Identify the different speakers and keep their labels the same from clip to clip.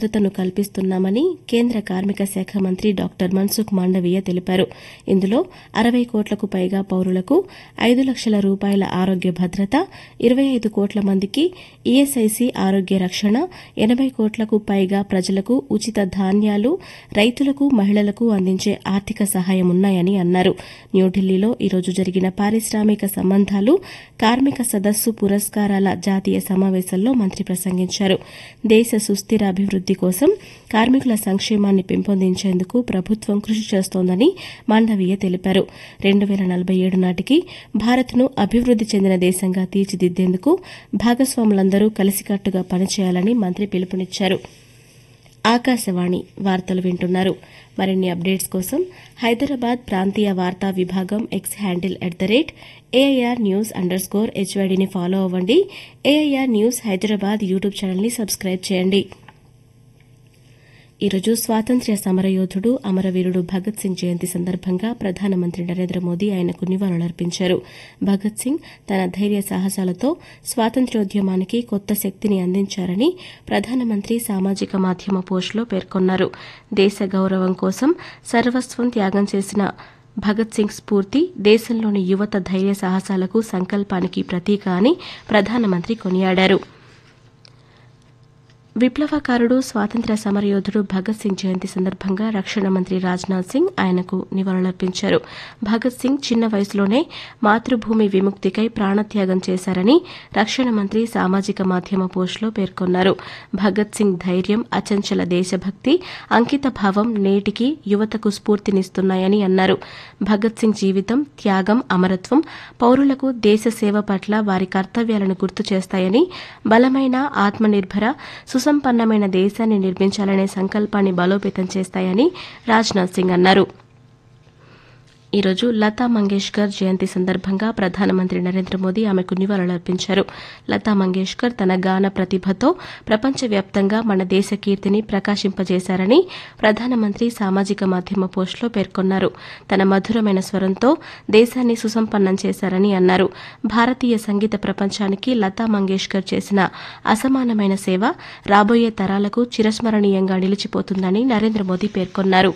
Speaker 1: భద్రతను కల్పిస్తున్నామని కేంద్ర కార్మిక శాఖ మంత్రి డాక్టర్ మన్సుఖ్ మాండవీయ తెలిపారు ఇందులో అరవై కోట్లకు పైగా పౌరులకు ఐదు లక్షల రూపాయల ఆరోగ్య భద్రత ఇరవై ఐదు కోట్ల మందికి ఈఎస్ఐసి ఆరోగ్య రక్షణ ఎనబై కోట్లకు పైగా ప్రజలకు ఉచిత ధాన్యాలు రైతులకు మహిళలకు అందించే ఆర్థిక సహాయం ఉన్నాయని అన్నారు న్యూఢిల్లీలో ఈరోజు జరిగిన పారిశ్రామిక సంబంధాలు కార్మిక సదస్సు పురస్కారాల జాతీయ సమావేశంలో మంత్రి ప్రసంగించారు దేశ సుస్థిర అభివృద్ది కోసం కార్మికుల సంక్షేమాన్ని పెంపొందించేందుకు ప్రభుత్వం కృషి చేస్తోందని మాండవీయ తెలిపారు రెండు వేల నలభై ఏడు నాటికి భారత్ను అభివృద్ది చెందిన దేశంగా తీర్చిదిద్దేందుకు భాగస్వాములందరూ కలిసికట్టుగా పనిచేయాలని మంత్రి పిలుపునిచ్చారు ఆకాశవాణి వార్తలు వింటున్నారు మరిన్ని అప్డేట్స్ కోసం హైదరాబాద్ ప్రాంతీయ వార్తా విభాగం X handle at the rate AIR news under score హెచ్వైడీని ఫాలో అవ్వండి ఏఐఆర్ న్యూస్ హైదరాబాద్ యూట్యూబ్ ఛానల్ని సబ్స్క్రైబ్ చేయండి ఈరోజు స్వాతంత్ర్య సమరయోధుడు అమరవీరుడు భగత్ సింగ్ జయంతి సందర్భంగా ప్రధానమంత్రి నరేంద్ర మోదీ ఆయనకు నివాళులర్పించారు భగత్ సింగ్ తన ధైర్య సాహసాలతో స్వాతంత్ర్యోద్యమానికి కొత్త శక్తిని అందించారని ప్రధానమంత్రి సామాజిక మాధ్యమ పోస్టులో పేర్కొన్నారు దేశ గౌరవం కోసం సర్వస్వం త్యాగం చేసిన భగత్ సింగ్ స్ఫూర్తి దేశంలోని యువత ధైర్య సాహసాలకు సంకల్పానికి ప్రతీక అని ప్రధానమంత్రి కొనియాడారు విప్లవకారుడు స్వాతంత్ర్య సమరయోధుడు భగత్ సింగ్ జయంతి సందర్భంగా రక్షణ మంత్రి రాజ్నాథ్ సింగ్ ఆయనకు నివాళులర్పించారు భగత్ సింగ్ చిన్న వయసులోనే మాతృభూమి విముక్తికై ప్రాణత్యాగం చేశారని రక్షణ మంత్రి సామాజిక మాధ్యమ పోస్టులో పేర్కొన్నారు భగత్ సింగ్ ధైర్యం అచంచల దేశభక్తి అంకిత భావం నేటికి యువతకు స్ఫూర్తినిస్తున్నాయని అన్నారు భగత్ సింగ్ జీవితం త్యాగం అమరత్వం పౌరులకు దేశ సేవ పట్ల వారి కర్తవ్యాలను గుర్తు చేస్తాయని బలమైన ఆత్మనిర్భర సుసంపన్నమైన దేశాన్ని నిర్మించాలనే సంకల్పాన్ని బలోపేతం చేస్తాయని రాజ్నాథ్ సింగ్ అన్నారు ఈరోజు లతా మంగేష్కర్ జయంతి సందర్భంగా ప్రధానమంత్రి నరేంద్ర మోదీ ఆమెకు నివాళులర్పించారు లతా మంగేష్కర్ తన గాన ప్రతిభతో ప్రపంచవ్యాప్తంగా మన దేశ కీర్తిని ప్రకాశింపజేశారని ప్రధానమంత్రి సామాజిక మాధ్యమ పోస్టులో పేర్కొన్నారు తన మధురమైన స్వరంతో దేశాన్ని సుసంపన్నం చేశారని అన్నారు భారతీయ సంగీత ప్రపంచానికి లతా మంగేష్కర్ చేసిన అసమానమైన సేవ రాబోయే తరాలకు చిరస్మరణీయంగా నిలిచిపోతుందని నరేంద్ర మోదీ పేర్కొన్నారు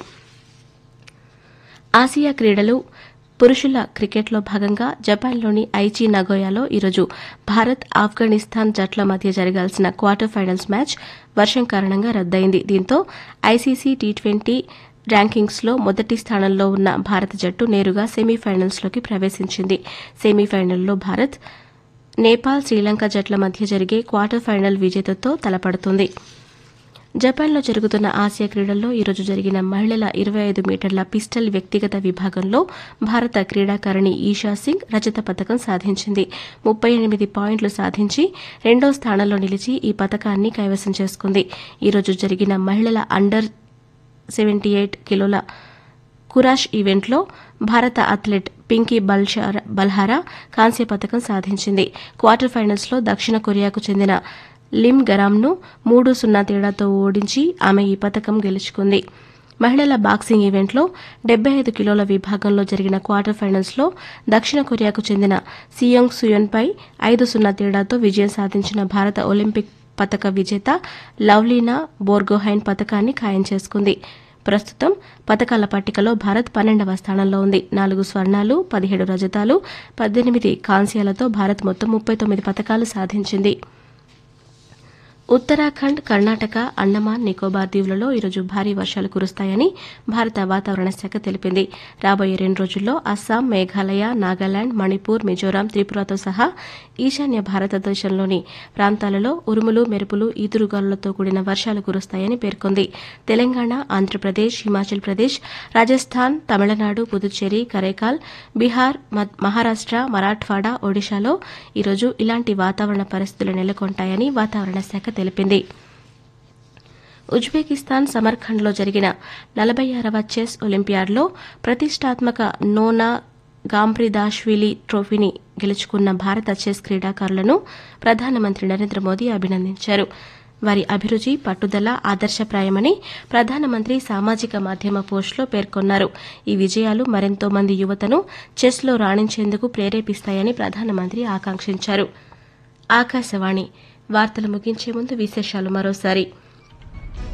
Speaker 1: ఆసియా క్రీడలు పురుషుల క్రికెట్లో భాగంగా జపాన్లోని ఐచి నగోయాలో ఈరోజు భారత్ ఆఫ్ఘనిస్తాన్ జట్ల మధ్య జరగాల్సిన క్వార్టర్ ఫైనల్స్ మ్యాచ్ వర్షం కారణంగా రద్దయింది దీంతో ఐసీసీ టీ ట్వంటీ ర్యాంకింగ్స్లో మొదటి స్థానంలో ఉన్న భారత జట్టు నేరుగా సెమీఫైనల్స్లోకి ప్రవేశించింది సెమీఫైనల్లో భారత్ నేపాల్ శ్రీలంక జట్ల మధ్య జరిగే క్వార్టర్ ఫైనల్ విజేతతో తలపడుతుంది జపాన్లో జరుగుతున్న ఆసియా క్రీడల్లో ఈరోజు జరిగిన మహిళల ఇరవై ఐదు మీటర్ల పిస్టల్ వ్యక్తిగత విభాగంలో భారత క్రీడాకారిణి ఈషా సింగ్ రజత పథకం సాధించింది ముప్పై ఎనిమిది పాయింట్లు సాధించి రెండో స్థానంలో నిలిచి ఈ పథకాన్ని కైవసం చేసుకుంది ఈరోజు జరిగిన మహిళల అండర్ సెవెంటీ ఎయిట్ కిలోల కురాష్ ఈవెంట్లో భారత అథ్లెట్ పింకీ బల్హారా కాంస్య పథకం సాధించింది క్వార్టర్ ఫైనల్స్లో దక్షిణ కొరియాకు చెందిన లిమ్ గరామ్ను మూడు సున్నా తేడాతో ఓడించి ఆమె ఈ పథకం గెలుచుకుంది మహిళల బాక్సింగ్ ఈవెంట్లో డెబ్బై ఐదు కిలోల విభాగంలో జరిగిన క్వార్టర్ ఫైనల్స్లో దక్షిణ కొరియాకు చెందిన సియోంగ్ సుయోన్పై ఐదు సున్నా తేడాతో విజయం సాధించిన భారత ఒలింపిక్ పథక విజేత లవ్లీనా బోర్గోహైన్ పథకాన్ని ఖాయం చేసుకుంది ప్రస్తుతం పథకాల పట్టికలో భారత్ పన్నెండవ స్థానంలో ఉంది నాలుగు స్వర్ణాలు పదిహేడు రజతాలు పద్దెనిమిది కాంస్యాలతో భారత్ మొత్తం ముప్పై తొమ్మిది పథకాలు సాధించింది ఉత్తరాఖండ్ కర్ణాటక అండమాన్ నికోబార్ దీవులలో ఈరోజు భారీ వర్షాలు కురుస్తాయని భారత వాతావరణ శాఖ తెలిపింది రాబోయే రెండు రోజుల్లో అస్సాం మేఘాలయ నాగాలాండ్ మణిపూర్ మిజోరాం త్రిపురతో సహా ఈశాన్య భారతదేశంలోని ప్రాంతాలలో ఉరుములు మెరుపులు ఈదురుగాలులతో కూడిన వర్షాలు కురుస్తాయని పేర్కొంది తెలంగాణ ఆంధ్రప్రదేశ్ హిమాచల్ ప్రదేశ్ రాజస్థాన్ తమిళనాడు పుదుచ్చేరి కరైకాల్ బీహార్ మహారాష్ట మరాఠ్వాడా ఒడిశాలో ఈరోజు ఇలాంటి వాతావరణ పరిస్థితులు నెలకొంటాయని వాతావరణ శాఖ తెలిపింది ఉజ్బెకిస్తాన్ సమర్ఖండ్లో జరిగిన నలభై ఆరవ చెస్ ఒలింపియాడ్లో ప్రతిష్టాత్మక నోనా గాంప్రిదాష్విలి ట్రోఫీని గెలుచుకున్న భారత చెస్ క్రీడాకారులను ప్రధానమంత్రి నరేంద్ర మోదీ అభినందించారు వారి అభిరుచి పట్టుదల ఆదర్శప్రాయమని ప్రధానమంత్రి సామాజిక మాధ్యమ పోస్టులో పేర్కొన్నారు ఈ విజయాలు మరెంతో మంది యువతను చెస్లో రాణించేందుకు ప్రేరేపిస్తాయని ప్రధానమంత్రి ఆకాంక్షించారు ఆకాశవాణి వార్తలు ముగించే ముందు విశేషాలు మరోసారి